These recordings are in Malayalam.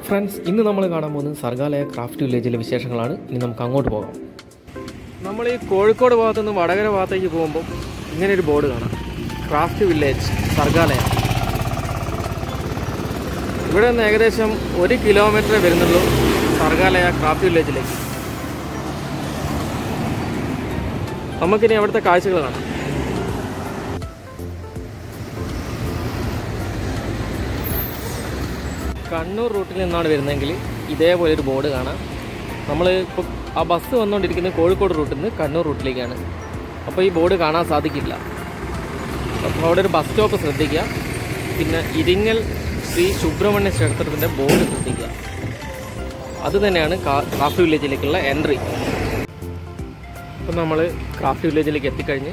ഫ്രണ്ട്സ് ഇന്ന് നമ്മൾ കാണാൻ പോകുന്നത് സർഗാലയ ക്രാഫ്റ്റ് വില്ലേജിലെ വിശേഷങ്ങളാണ് ഇനി നമുക്ക് അങ്ങോട്ട് പോകാം നമ്മൾ ഈ കോഴിക്കോട് ഭാഗത്തു നിന്ന് വടകര ഭാഗത്തേക്ക് പോകുമ്പോൾ ഇങ്ങനെ ഒരു ബോർഡ് കാണാം ക്രാഫ്റ്റ് വില്ലേജ് സർഗാലയ ഇവിടെ നിന്ന് ഏകദേശം ഒരു കിലോമീറ്റർ വരുന്നുള്ളൂ സർഗാലയ ക്രാഫ്റ്റ് വില്ലേജിലേക്ക് നമുക്കിനി അവിടുത്തെ കാഴ്ചകൾ കാണാം കണ്ണൂർ റൂട്ടിൽ നിന്നാണ് വരുന്നതെങ്കിൽ ഇതേപോലെ ഒരു ബോർഡ് കാണാം നമ്മൾ ഇപ്പോൾ ആ ബസ് വന്നുകൊണ്ടിരിക്കുന്നത് കോഴിക്കോട് റൂട്ടിൽ നിന്ന് കണ്ണൂർ റൂട്ടിലേക്കാണ് അപ്പോൾ ഈ ബോർഡ് കാണാൻ സാധിക്കില്ല അപ്പോൾ അവിടെ ഒരു ബസ് സ്റ്റോപ്പ് ശ്രദ്ധിക്കുക പിന്നെ ഇരിങ്ങൽ ശ്രീ സുബ്രഹ്മണ്യ ക്ഷേത്രത്തിൻ്റെ ബോർഡ് ശ്രദ്ധിക്കുക അത് തന്നെയാണ് കാ- ക്രാഫ്റ്റ് വില്ലേജിലേക്കുള്ള എൻട്രി അപ്പോൾ നമ്മൾ ക്രാഫ്റ്റ് വില്ലേജിലേക്ക് എത്തിക്കഴിഞ്ഞ്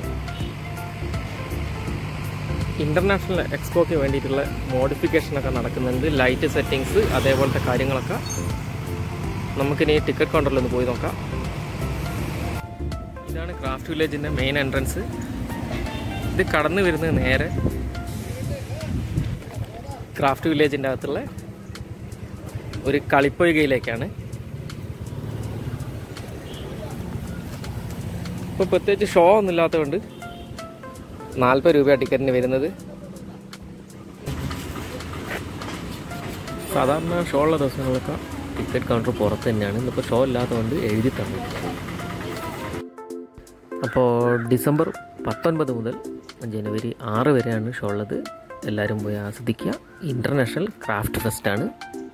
ഇൻ്റർനാഷണൽ എക്സ്പോക്ക് വേണ്ടിയിട്ടുള്ള മോഡിഫിക്കേഷനൊക്കെ നടക്കുന്നുണ്ട് ലൈറ്റ് സെറ്റിങ്സ് അതേപോലത്തെ കാര്യങ്ങളൊക്കെ നമുക്കിനി ടിക്കറ്റ് കൗണ്ടറിൽ ഒന്ന് പോയി നോക്കാം ഇതാണ് ക്രാഫ്റ്റ് വില്ലേജിൻ്റെ മെയിൻ എൻട്രൻസ് ഇത് കടന്നു വരുന്നത് നേരെ ക്രാഫ്റ്റ് വില്ലേജിൻ്റെ അകത്തുള്ള ഒരു കളിപ്പൊയ്കയിലേക്കാണ് ഇപ്പോൾ പ്രത്യേകിച്ച് ഷോ ഒന്നും ഇല്ലാത്തതുകൊണ്ട് നാൽപ്പത് രൂപയാണ് ടിക്കറ്റിന് വരുന്നത് സാധാരണ ഷോ ഉള്ള ദിവസങ്ങളിലൊക്കെ ടിക്കറ്റ് കൗണ്ടർ പുറത്ത് തന്നെയാണ് ഇന്നിപ്പോൾ ഷോ ഇല്ലാത്തതുകൊണ്ട് എഴുതി തന്നിട്ടുണ്ട് അപ്പോൾ ഡിസംബർ പത്തൊൻപത് മുതൽ ജനുവരി ആറ് വരെയാണ് ഷോ ഉള്ളത് എല്ലാവരും പോയി ആസ്വദിക്കുക ഇൻ്റർനാഷണൽ ക്രാഫ്റ്റ് ഫെസ്റ്റാണ്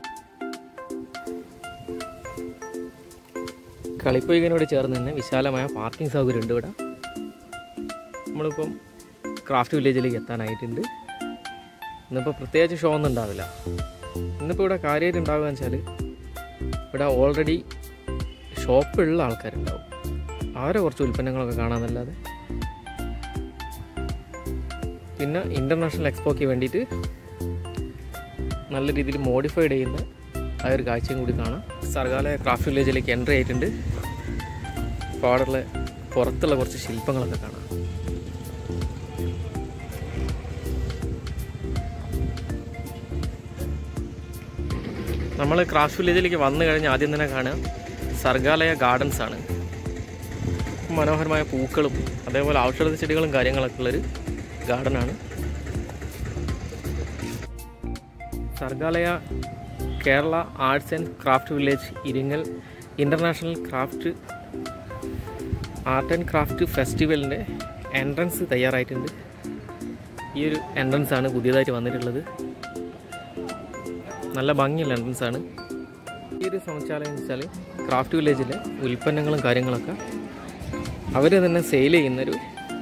കളിപ്പൊയ്കനോട് ചേർന്ന് തന്നെ വിശാലമായ പാർക്കിംഗ് സൗകര്യം ഉണ്ട് ഇവിടെ നമ്മളിപ്പം ക്രാഫ്റ്റ് വില്ലേജിലേക്ക് എത്താനായിട്ടുണ്ട് ഇന്നിപ്പോൾ പ്രത്യേകിച്ച് ഷോ ഒന്നും ഉണ്ടാവില്ല ഇന്നിപ്പോൾ ഇവിടെ കാര്യമായിട്ട് ഉണ്ടാവുക വെച്ചാൽ ഇവിടെ ഓൾറെഡി ഷോപ്പുള്ള ആൾക്കാരുണ്ടാവും അവരെ കുറച്ച് ഉൽപ്പന്നങ്ങളൊക്കെ കാണാമെന്നല്ലാതെ പിന്നെ ഇൻ്റർനാഷണൽ എക്സ്പോക്ക് വേണ്ടിയിട്ട് നല്ല രീതിയിൽ മോഡിഫൈഡ് ചെയ്യുന്ന ആ ഒരു കാഴ്ചയും കൂടി കാണാം സർഗാലയ ക്രാഫ്റ്റ് വില്ലേജിലേക്ക് എൻട്രി ആയിട്ടുണ്ട് അപ്പോൾ അവിടെയുള്ള പുറത്തുള്ള കുറച്ച് ശില്പങ്ങളൊക്കെ കാണാം നമ്മൾ ക്രാഫ്റ്റ് വില്ലേജിലേക്ക് വന്നു കഴിഞ്ഞ് ആദ്യം തന്നെ കാണുക സർഗാലയ ഗാർഡൻസ് ആണ് മനോഹരമായ പൂക്കളും അതേപോലെ ഔഷധ ചെടികളും കാര്യങ്ങളൊക്കെ ഉള്ളൊരു ഗാർഡനാണ് Sargalaya Kerala arts and craft village Iringal international craft art and craft ഫെസ്റ്റിവലിൻ്റെ എൻട്രൻസ് തയ്യാറായിട്ടുണ്ട് ഈ ഒരു എൻട്രൻസ് ആണ് പുതിയതായിട്ട് വന്നിട്ടുള്ളത് നല്ല ഭംഗിയുള്ള എൻട്രൻസ് ആണ് ഈ ഒരു സമുച്ചാലയം എന്ന് വെച്ചാൽ ക്രാഫ്റ്റ് വില്ലേജിലെ ഉൽപ്പന്നങ്ങളും കാര്യങ്ങളൊക്കെ അവർ തന്നെ സെയിൽ ചെയ്യുന്നൊരു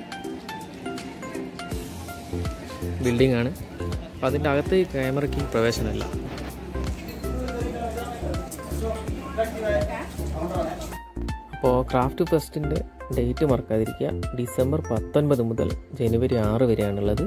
ബിൽഡിംഗ് ആണ് അപ്പം അതിൻ്റെ അകത്ത് ഈ ക്യാമറയ്ക്ക് പ്രവേശനമില്ല അപ്പോൾ ക്രാഫ്റ്റ് ഫെസ്റ്റിൻ്റെ ഡേറ്റ് മറക്കാതിരിക്കുക ഡിസംബർ പത്തൊൻപത് മുതൽ ജനുവരി ആറ് വരെയാണുള്ളത്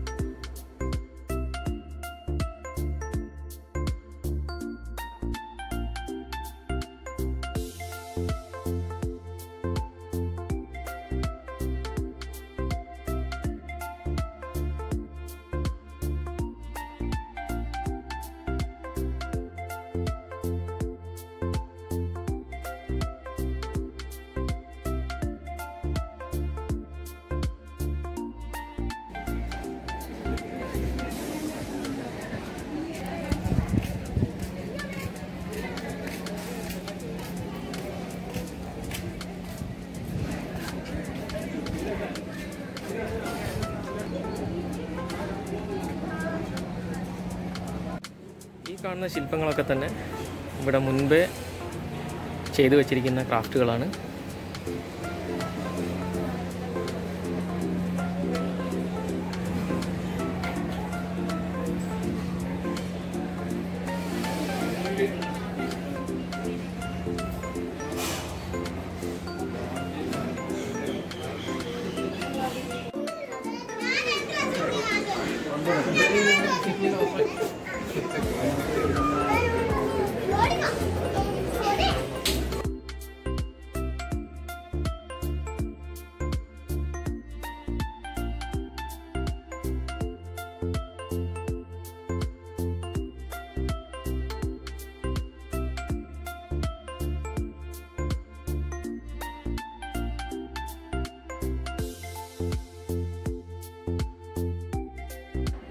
ഈ കാണുന്ന ശില്പങ്ങളൊക്കെ തന്നെ ഇവിടെ മുൻപേ ചെയ്തു വച്ചിരിക്കുന്ന ക്രാഫ്റ്റുകളാണ്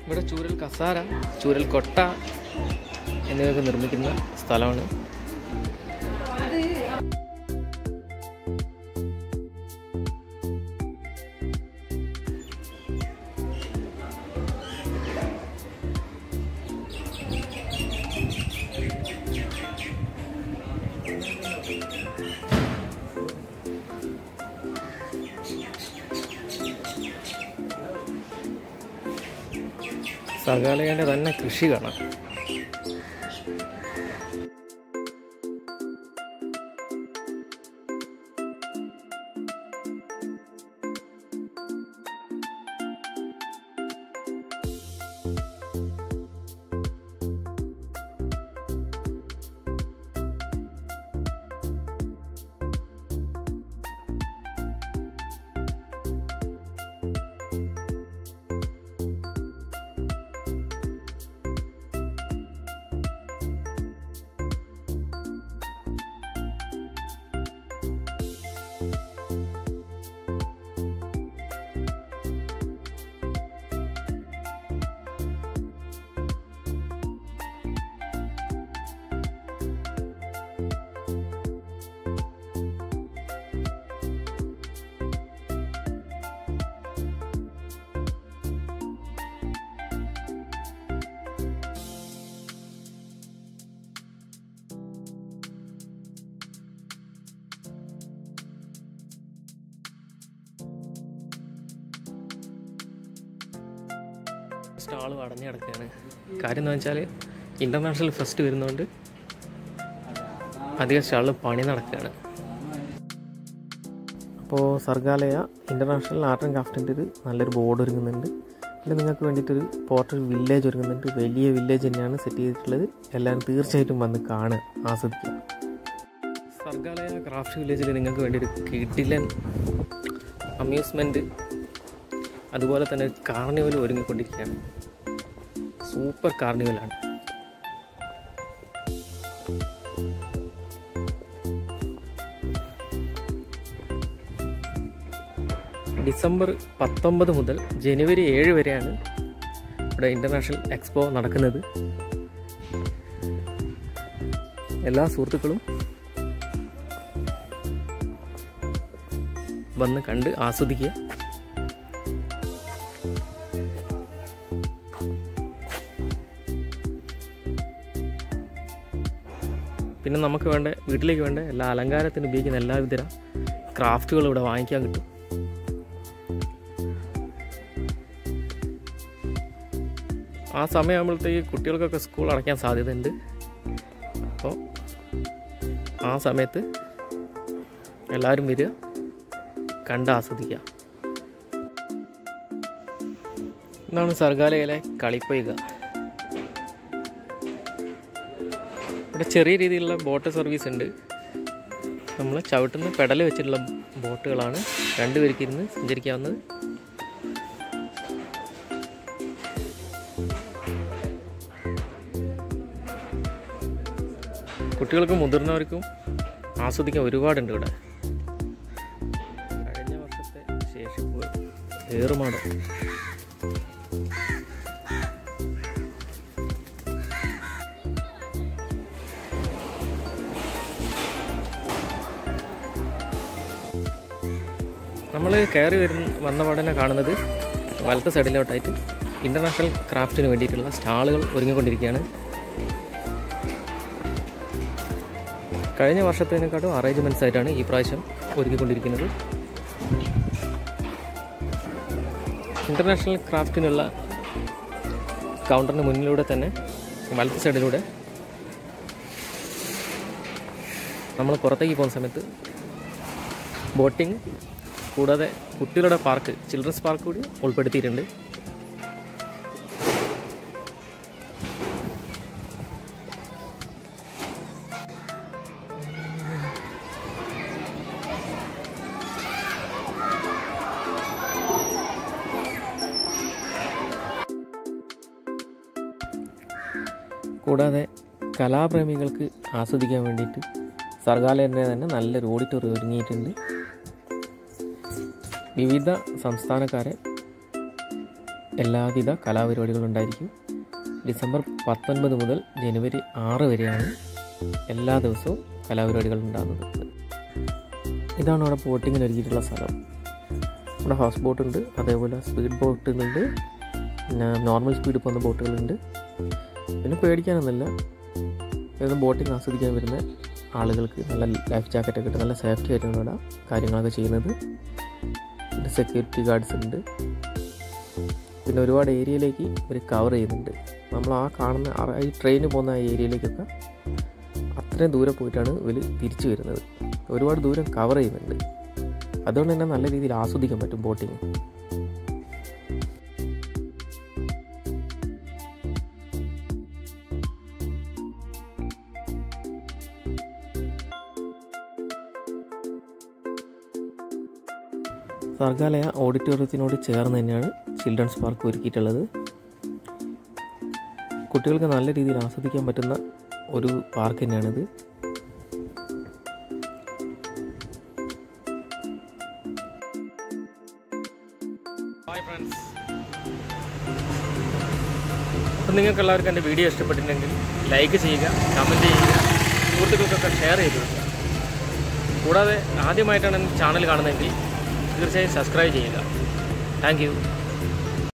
ഇവിടെ ചൂരൽ കസാര ചൂരൽ കൊട്ട എന്നിവയൊക്കെ നിർമ്മിക്കുന്ന സ്ഥലമാണ് സകാലയുടെ തന്നെ കൃഷി കാണാം സ്റ്റാൾ അടഞ്ഞു കിടക്കുകയാണ് കാര്യം എന്ന് വെച്ചാൽ ഇൻ്റർനാഷണൽ ഫെസ്റ്റ് വരുന്നതുകൊണ്ട് അധികം സ്റ്റാളിൽ പണി നടക്കുകയാണ് അപ്പോൾ സർഗാലയ ഇൻ്റർനാഷണൽ ആർട്ട് ആൻഡ് ക്രാഫ്റ്റിൻ്റെ ഒരു നല്ലൊരു ബോർഡ് ഒരുങ്ങുന്നുണ്ട് പിന്നെ നിങ്ങൾക്ക് വേണ്ടിയിട്ടൊരു പോർട്ടൽ വില്ലേജ് ഒരുങ്ങുന്നുണ്ട് വലിയ വില്ലേജ് തന്നെയാണ് സെറ്റ് ചെയ്തിട്ടുള്ളത് എല്ലാവരും തീർച്ചയായിട്ടും വന്ന് കാണുക ആസ്വദിക്കുക സർഗാലയ ക്രാഫ്റ്റ് വില്ലേജിൽ നിങ്ങൾക്ക് വേണ്ടി ഒരു കിഡിലൻ അമ്യൂസ്മെൻറ്റ് അതുപോലെ തന്നെ ഒരു കാർണിവൽ ഒരുങ്ങിക്കൊണ്ടിരിക്കുകയാണ് സൂപ്പർ കാർണിവലാണ് ഡിസംബർ പത്തൊമ്പത് മുതൽ ജനുവരി ഏഴ് വരെയാണ് ഇവിടെ ഇൻ്റർനാഷണൽ എക്സ്പോ നടക്കുന്നത് എല്ലാ സുഹൃത്തുക്കളും വന്ന് കണ്ട് ആസ്വദിക്കുക പിന്നെ നമുക്ക് വേണ്ട വീട്ടിലേക്ക് വേണ്ട എല്ലാ അലങ്കാരത്തിന് ഉപയോഗിക്കുന്ന എല്ലാവിധ ക്രാഫ്റ്റുകളും ഇവിടെ വാങ്ങിക്കാൻ കിട്ടും ആ സമയമാകുമ്പോഴത്തേക്ക് കുട്ടികൾക്കൊക്കെ സ്കൂൾ അടയ്ക്കാൻ സാധ്യതയുണ്ട് അപ്പോൾ ആ സമയത്ത് എല്ലാവരും വരിക കണ്ട് ആസ്വദിക്കുക ഇതാണ് സർഗാലയിലെ കളിപ്പൈക ഇവിടെ ചെറിയ രീതിയിലുള്ള ബോട്ട് സർവീസ് ഉണ്ട് നമ്മൾ ചവിട്ടുന്ന പെടൽ വെച്ചിട്ടുള്ള ബോട്ടുകളാണ് രണ്ടുപേർക്ക് ഇരുന്ന് സഞ്ചരിക്കാവുന്നത് കുട്ടികൾക്കും മുതിർന്നവർക്കും ആസ്വദിക്കാൻ ഒരുപാടുണ്ട് ഇവിടെ കഴിഞ്ഞ വർഷത്തെ ശേഷിപ്പ് ഏറുമാടം നമ്മൾ കയറി വരുന്ന വന്ന പാടനെ കാണുന്നത് വലത്തെ സൈഡിലോട്ടായിട്ട് ഇൻ്റർനാഷണൽ ക്രാഫ്റ്റിന് വേണ്ടിയിട്ടുള്ള സ്റ്റാളുകൾ ഒരുങ്ങിക്കൊണ്ടിരിക്കുകയാണ് കഴിഞ്ഞ വർഷത്തേനെക്കാട്ടും അറേഞ്ച്മെൻറ്റ്സ് ആയിട്ടാണ് ഈ പ്രാവശ്യം ഒരുക്കിക്കൊണ്ടിരിക്കുന്നത് ഇൻ്റർനാഷണൽ ക്രാഫ്റ്റിനുള്ള കൗണ്ടറിന് മുന്നിലൂടെ തന്നെ വലത്ത് സൈഡിലൂടെ നമ്മൾ പുറത്തേക്ക് പോകുന്ന സമയത്ത് ബോട്ടിംഗ് കൂടാതെ കുട്ടികളുടെ പാർക്ക് ചിൽഡ്രൻസ് പാർക്ക് കൂടി ഉൾപ്പെടുത്തിയിട്ടുണ്ട് കൂടാതെ കലാപ്രേമികൾക്ക് ആസ്വദിക്കാൻ വേണ്ടിയിട്ട് സർഗാലയൻ്റെ തന്നെ നല്ലൊരു ഓഡിറ്റോറിയം ഒരുങ്ങിയിട്ടുണ്ട് വിവിധ സംസ്ഥാനക്കാരെ എല്ലാവിധ കലാപരിപാടികളും ഉണ്ടായിരിക്കും ഡിസംബർ പത്തൊൻപത് മുതൽ ജനുവരി ആറ് വരെയാണ് എല്ലാ ദിവസവും കലാപരിപാടികൾ ഉണ്ടാകുന്നത് ഇതാണ് അവിടെ ബോട്ടിങ്ങിന് ഒരുക്കിയിട്ടുള്ള സ്ഥലം ഇവിടെ ഹൗസ് ബോട്ട് ഉണ്ട് അതേപോലെ സ്പീഡ് ബോട്ടുകളുണ്ട് പിന്നെ നോർമൽ സ്പീഡ് പോകുന്ന ബോട്ടുകളുണ്ട് പിന്നെ പേടിക്കാനൊന്നുമില്ല ഇതൊന്നും ബോട്ടിങ് ആസ്വദിക്കാൻ വരുന്ന ആളുകൾക്ക് നല്ല ലൈഫ് ജാക്കറ്റൊക്കെ ഇട്ട് നല്ല സേഫ്റ്റി ആയിട്ടാണ് ഇവിടെ കാര്യങ്ങളൊക്കെ ചെയ്യുന്നത് പിന്നെ സെക്യൂരിറ്റി ഗാർഡ്സ് ഉണ്ട് പിന്നെ ഒരുപാട് ഏരിയയിലേക്ക് ഇവർ കവർ ചെയ്യുന്നുണ്ട് നമ്മൾ ആ കാണുന്ന ആ- ഈ ട്രെയിന് പോകുന്ന ആ ഏരിയയിലേക്കൊക്കെ അത്രയും ദൂരെ പോയിട്ടാണ് ഇവർ തിരിച്ചു വരുന്നത് ഒരുപാട് ദൂരം കവർ ചെയ്യുന്നുണ്ട് അതുകൊണ്ട് തന്നെ നല്ല രീതിയിൽ ആസ്വദിക്കാൻ പറ്റും ബോട്ടിങ് സർഗാലയ ഓഡിറ്റോറിയത്തിനോട് ചേർന്ന് തന്നെയാണ് ചിൽഡ്രൻസ് പാർക്ക് ഒരുക്കിയിട്ടുള്ളത് കുട്ടികൾക്ക് നല്ല രീതിയിൽ ആസ്വദിക്കാൻ പറ്റുന്ന ഒരു പാർക്ക് തന്നെയാണിത് ഹായ് ഫ്രണ്ട്സ് അപ്പം നിങ്ങൾക്ക് എല്ലാവർക്കും എൻ്റെ വീഡിയോ ഇഷ്ടപ്പെട്ടിട്ടുണ്ടെങ്കിൽ ലൈക്ക് ചെയ്യുക കമൻറ്റ് ചെയ്യുക സുഹൃത്തുക്കൾക്കൊക്കെ ഷെയർ ചെയ്ത് കൊടുക്കുക കൂടാതെ ആദ്യമായിട്ടാണ് എൻ്റെ ചാനൽ കാണുന്നതെങ്കിൽ തീർച്ചയായും സബ്സ്ക്രൈബ് ചെയ്യുക താങ്ക് യു